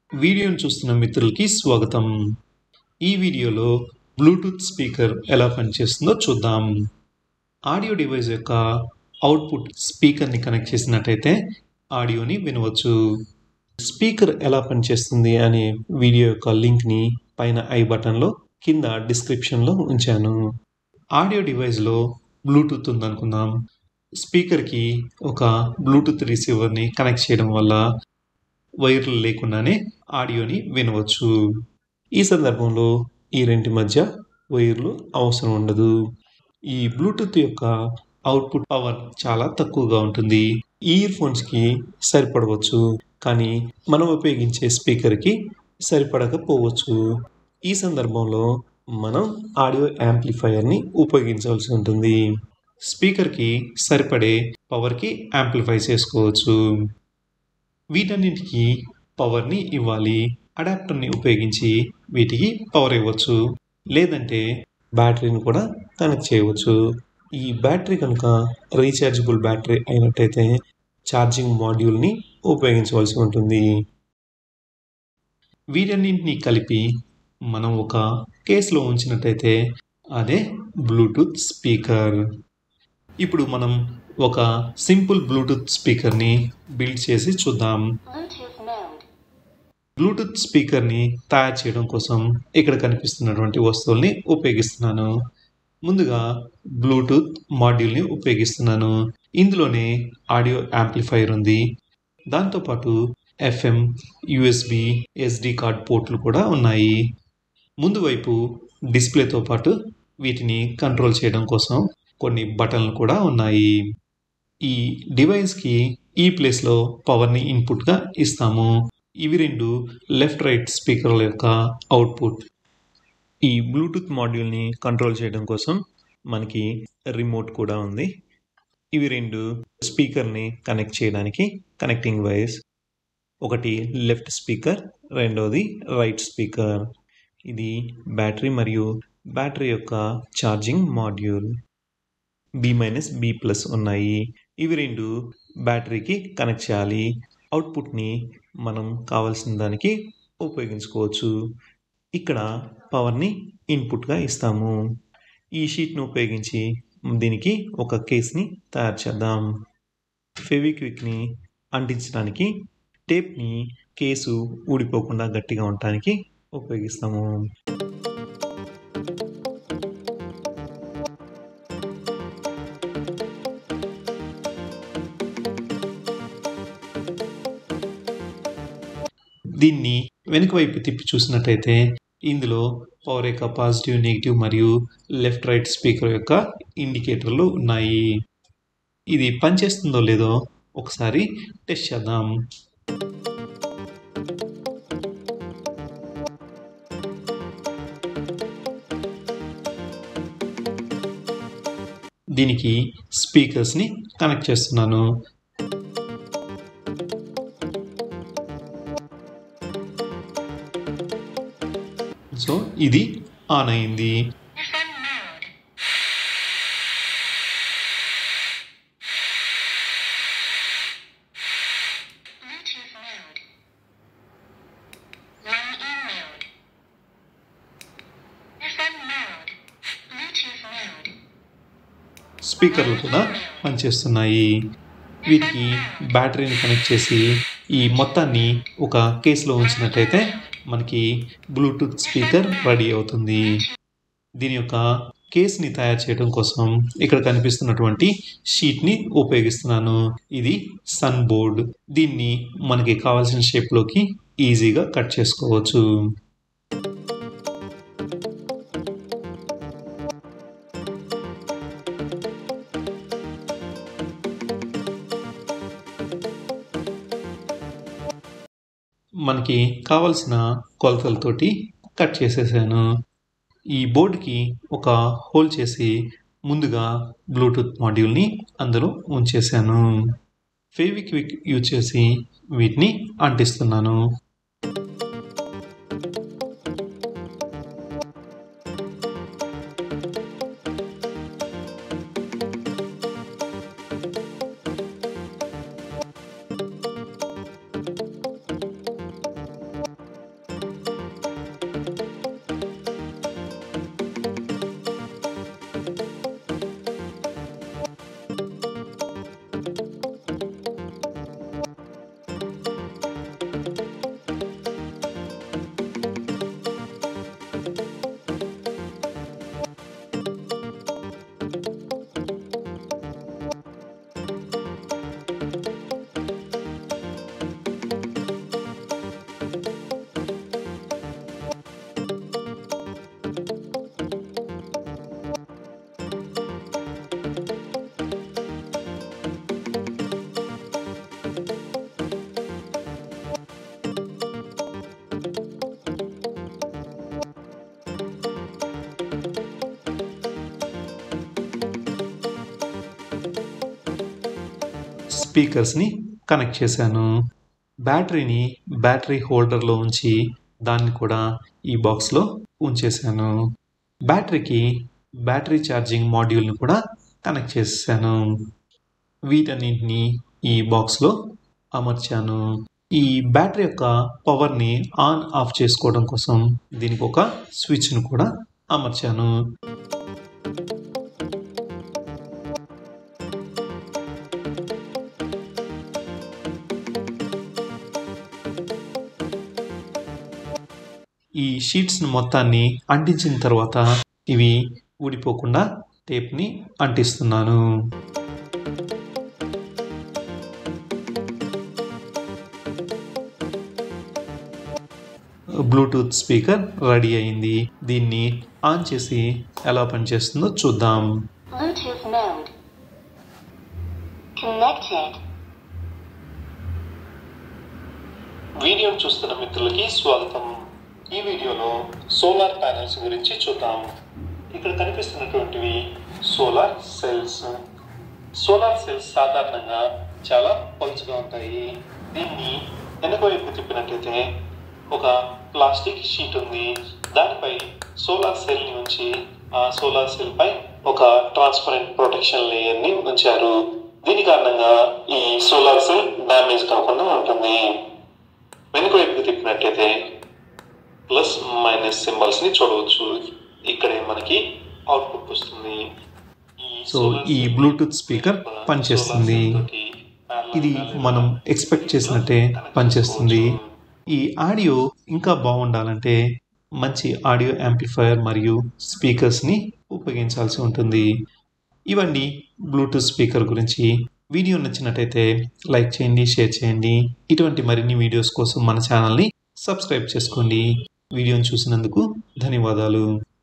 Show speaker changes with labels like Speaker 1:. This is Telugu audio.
Speaker 1: వీడియోను చూస్తున్న మిత్రులకి స్వాగతం ఈ వీడియోలో బ్లూటూత్ స్పీకర్ ఎలా పనిచేస్తుందో చూద్దాం ఆడియో డివైస్ యొక్క అవుట్పుట్ స్పీకర్ని కనెక్ట్ చేసినట్టయితే ఆడియోని వినవచ్చు స్పీకర్ ఎలా పనిచేస్తుంది అనే వీడియో యొక్క లింక్ని పైన ఐ బటన్లో కింద డిస్క్రిప్షన్లో ఉంచాను ఆడియో డివైస్లో బ్లూటూత్ ఉందనుకుందాం స్పీకర్కి ఒక బ్లూటూత్ రిసీవర్ని కనెక్ట్ చేయడం వల్ల వైర్లు లేకుండానే ఆడియోని వినవచ్చు ఈ సందర్భంలో ఈ రెంటి మధ్య వైర్లు అవసరం ఉండదు ఈ బ్లూటూత్ యొక్క అవుట్పుట్ పవర్ చాలా తక్కువగా ఉంటుంది ఈ ఇయర్ ఫోన్స్కి సరిపడవచ్చు కానీ మనం ఉపయోగించే స్పీకర్కి సరిపడకపోవచ్చు ఈ సందర్భంలో మనం ఆడియో యాంప్లిఫైయర్ని ఉపయోగించాల్సి ఉంటుంది స్పీకర్కి సరిపడే పవర్కి యాంప్లిఫై చేసుకోవచ్చు వీటన్నింటికి పవర్ని ఇవ్వాలి అడాప్టర్ని ఉపయోగించి వీటికి పవర్ ఇవ్వచ్చు లేదంటే బ్యాటరీని కూడా కనెక్ట్ చేయవచ్చు ఈ బ్యాటరీ కనుక రీఛార్జబుల్ బ్యాటరీ అయినట్టయితే ఛార్జింగ్ మాడ్యూల్ని ఉపయోగించవలసి ఉంటుంది వీటన్నింటినీ కలిపి మనం ఒక కేసులో ఉంచినట్టయితే అదే బ్లూటూత్ స్పీకర్ ఇప్పుడు మనం ఒక సింపుల్ బ్లూటూత్ స్పీకర్ని బిల్డ్ చేసి చూద్దాం
Speaker 2: Bluetooth mode.
Speaker 1: బ్లూటూత్ స్పీకర్ని తయారు చేయడం కోసం ఇక్కడ కనిపిస్తున్నటువంటి వస్తువుల్ని ఉపయోగిస్తున్నాను ముందుగా బ్లూటూత్ మాడ్యూల్ని ఉపయోగిస్తున్నాను ఇందులోనే ఆడియో యాంప్లిఫైయర్ ఉంది దాంతోపాటు ఎఫ్ఎం యుఎస్బి ఎస్డి కార్డ్ పోర్ట్లు కూడా ఉన్నాయి ముందు వైపు డిస్ప్లేతో పాటు వీటిని కంట్రోల్ చేయడం కోసం కొన్ని బటన్లు కూడా ఉన్నాయి ఈ డివైస్కి ఈ ప్లేస్లో పవర్ని ఇన్పుట్గా ఇస్తాము ఇవి రెండు లెఫ్ట్ రైట్ స్పీకర్ల యొక్క అవుట్పుట్ ఈ బ్లూటూత్ మాడ్యూల్ని కంట్రోల్ చేయడం కోసం మనకి రిమోట్ కూడా ఉంది ఇవి రెండు స్పీకర్ని కనెక్ట్ చేయడానికి కనెక్టింగ్ వైర్స్ ఒకటి లెఫ్ట్ స్పీకర్ రెండోది రైట్ స్పీకర్ ఇది బ్యాటరీ మరియు బ్యాటరీ యొక్క charging module B minus B plus ఉన్నాయి ఇవి రెండు బ్యాటరీకి కనెక్ట్ చేయాలి అవుట్పుట్ని మనం కావాల్సిన దానికి ఉపయోగించుకోవచ్చు ఇక్కడ పవర్ని ఇన్పుట్గా ఇస్తాము ఈ షీట్ను ఉపయోగించి దీనికి ఒక కేస్ని తయారు చేద్దాం ఫెవిక్విక్ని అంటించడానికి టేప్ని కేసు ఊడిపోకుండా గట్టిగా ఉండటానికి ఉపయోగిస్తాము దీన్ని వెనుక వైపు తిప్పి చూసినట్టయితే ఇందులో పవర్ యొక్క పాజిటివ్ నెగిటివ్ మరియు లెఫ్ట్ రైట్ స్పీకర్ యొక్క ఇండికేటర్లు ఉన్నాయి ఇది పనిచేస్తుందో లేదో ఒకసారి టెస్ట్ చేద్దాం దీనికి స్పీకర్స్ని కనెక్ట్ చేస్తున్నాను సో ఇది ఆన్ అయింది
Speaker 2: FM mode. Bluetooth mode. Line in mode. FM mode. Bluetooth mode.
Speaker 1: స్పీకర్లు కూడా పనిచేస్తున్నాయి వీటికి బ్యాటరీని కనెక్ట్ చేసి ఈ మొత్తాన్ని ఒక కేసులో ఉంచినట్టయితే మనకి బ్లూటూత్ స్పీకర్ రెడీ అవుతుంది దీని యొక్క కేస్ని తయారు చేయడం కోసం ఇక్కడ కనిపిస్తున్నటువంటి షీట్ని ఉపయోగిస్తున్నాను ఇది సన్ బోర్డ్ దీన్ని మనకి కావాల్సిన షేప్లోకి ఈజీగా కట్ చేసుకోవచ్చు మనకి కావలసిన కొలతలతోటి కట్ చేసేసాను ఈ బోర్డుకి ఒక హోల్ చేసి ముందుగా బ్లూటూత్ మాడ్యూల్ని అందులో ఉంచేసాను ఫెవిక్విక్ యూజ్ చేసి వీటిని అంటిస్తున్నాను స్పీకర్స్ని కనెక్ట్ చేశాను బ్యాటరీని బ్యాటరీ హోల్డర్లో ఉంచి దాన్ని కూడా ఈ బాక్స్లో ఉంచేశాను బ్యాటరీకి బ్యాటరీ ఛార్జింగ్ మాడ్యూల్ని కూడా కనెక్ట్ చేశాను వీటన్నింటినీ ఈ బాక్స్లో అమర్చాను ఈ బ్యాటరీ యొక్క పవర్ని ఆన్ ఆఫ్ చేసుకోవడం కోసం దీనికి ఒక స్విచ్ను కూడా అమర్చాను ఈ షీట్స్ మొత్తాన్ని అంటించిన తర్వాత ఇవి ఊడిపోకుండా టేప్ని అంటిస్తున్నాను బ్లూటూత్ స్పీకర్ రెడీ అయింది దీన్ని ఆన్ చేసి ఎలా పనిచేస్తుందో చూద్దాం
Speaker 2: Bluetooth mode. Connected.
Speaker 1: వీడియోను చూస్తున్న మిత్రులకి స్వాగతం ఈ వీడియోలో సోలార్ ప్యానెల్స్ గురించి చూద్దాం ఇక్కడ కనిపిస్తున్నటువంటివి సోలార్ సెల్స్ సోలార్ సెల్స్ సాధారణంగా చాలా పలుచగా ఉంటాయి దీన్ని వెనక వైపు తిప్పినట్లయితే ఒక ప్లాస్టిక్ షీట్ ఉంది దానిపై సోలార్ సెల్ ని ఉంచి ఆ సోలార్ సెల్ పై ఒక ట్రాన్స్పరెంట్ ప్రొటెక్షన్ లేయర్ ని ఉంచారు దీని కారణంగా ఈ సోలార్ సెల్ డ్యామేజ్ కాకుండా ఉంటుంది వెనుక వైపుకి తిప్పినట్టయితే ప్లస్ మైనస్ సింబల్స్ ని చూడవచ్చు ఇక్కడే మనకి అవుట్పుట్ వస్తుంది సో ఈ బ్లూటూత్ స్పీకర్ పనిచేస్తుంది ఇది మనం ఎక్స్పెక్ట్ చేసినట్టే పనిచేస్తుంది ఈ ఆడియో ఇంకా బాగుండాలంటే మంచి ఆడియో యాంప్లిఫైయర్ మరియు స్పీకర్స్ని ఉపయోగించాల్సి ఉంటుంది ఇవన్నీ బ్లూటూత్ స్పీకర్ గురించి వీడియో నచ్చినట్టయితే లైక్ చేయండి షేర్ చేయండి ఇటువంటి మరిన్ని వీడియోస్ కోసం మన ఛానల్ని సబ్స్క్రైబ్ చేసుకోండి వీడియోని చూసినందుకు ధన్యవాదాలు